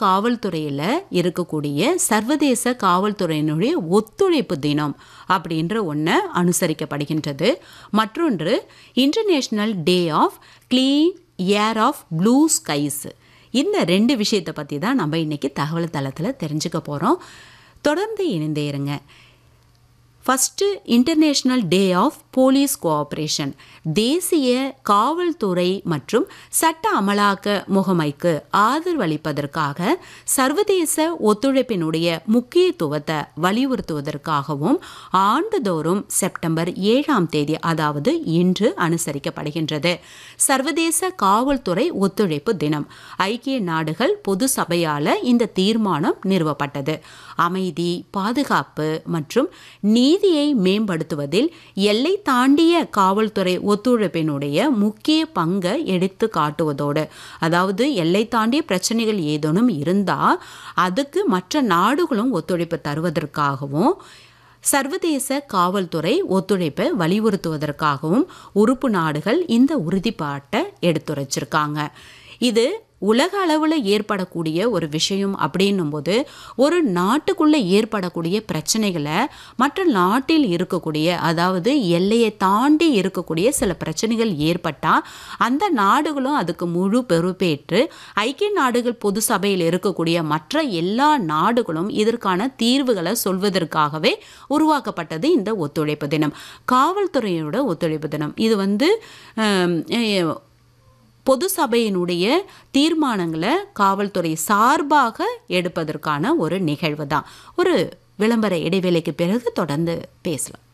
காவல்துறையில் இருக்கக்கூடிய சர்வதேச காவல்துறையினுடைய ஒத்துழைப்பு தினம் அப்படின்ற ஒன்று அனுசரிக்கப்படுகின்றது மற்றொன்று international day of clean air of blue skies இந்த ரெண்டு விஷயத்தை பற்றி தான் நம்ம இன்றைக்கி தகவல் தளத்தில் தெரிஞ்சுக்க போகிறோம் தொடர்ந்து இணைந்தே இருங்க first international day of police cooperation தேசிய காவல்துறை மற்றும் சட்ட அமலாக்க முகமைக்கு ஆதரவளிப்பதற்காக சர்வதேச ஒத்துழைப்பினுடைய முக்கியத்துவத்தை வலியுறுத்துவதற்காகவும் ஆண்டுதோறும் செப்டம்பர் ஏழாம் தேதி அதாவது இன்று அனுசரிக்கப்படுகின்றது சர்வதேச காவல்துறை ஒத்துழைப்பு தினம் ஐக்கிய நாடுகள் பொது சபையால் இந்த தீர்மானம் நிறுவப்பட்டது அமைதி பாதுகாப்பு மற்றும் நீதியை மேம்படுத்துவதில் எல்லை தாண்டிய காவல்துறை ஒத்துழைப்பினுடைய முக்கிய பங்கை எடுத்து காட்டுவதோடு அதாவது எல்லை தாண்டிய பிரச்சனைகள் ஏதேனும் இருந்தால் அதுக்கு மற்ற நாடுகளும் ஒத்துழைப்பு தருவதற்காகவும் சர்வதேச காவல்துறை ஒத்துழைப்பை வலியுறுத்துவதற்காகவும் உறுப்பு நாடுகள் இந்த உறுதிப்பாட்டை எடுத்துரைச்சிருக்காங்க இது உலக அளவில் ஏற்படக்கூடிய ஒரு விஷயம் அப்படின்னும் போது ஒரு நாட்டுக்குள்ளே ஏற்படக்கூடிய பிரச்சனைகளை மற்ற நாட்டில் இருக்கக்கூடிய அதாவது எல்லையை தாண்டி இருக்கக்கூடிய சில பிரச்சனைகள் ஏற்பட்டால் அந்த நாடுகளும் அதுக்கு முழு பொறுப்பேற்று ஐக்கிய நாடுகள் பொது சபையில் இருக்கக்கூடிய மற்ற எல்லா நாடுகளும் இதற்கான தீர்வுகளை சொல்வதற்காகவே உருவாக்கப்பட்டது இந்த ஒத்துழைப்பு தினம் காவல்துறையோட ஒத்துழைப்பு தினம் இது வந்து பொது சபையினுடைய தீர்மானங்களை காவல்துறை சார்பாக எடுப்பதற்கான ஒரு நிகழ்வு தான் ஒரு விளம்பர இடைவேளைக்கு பிறகு தொடர்ந்து பேசலாம்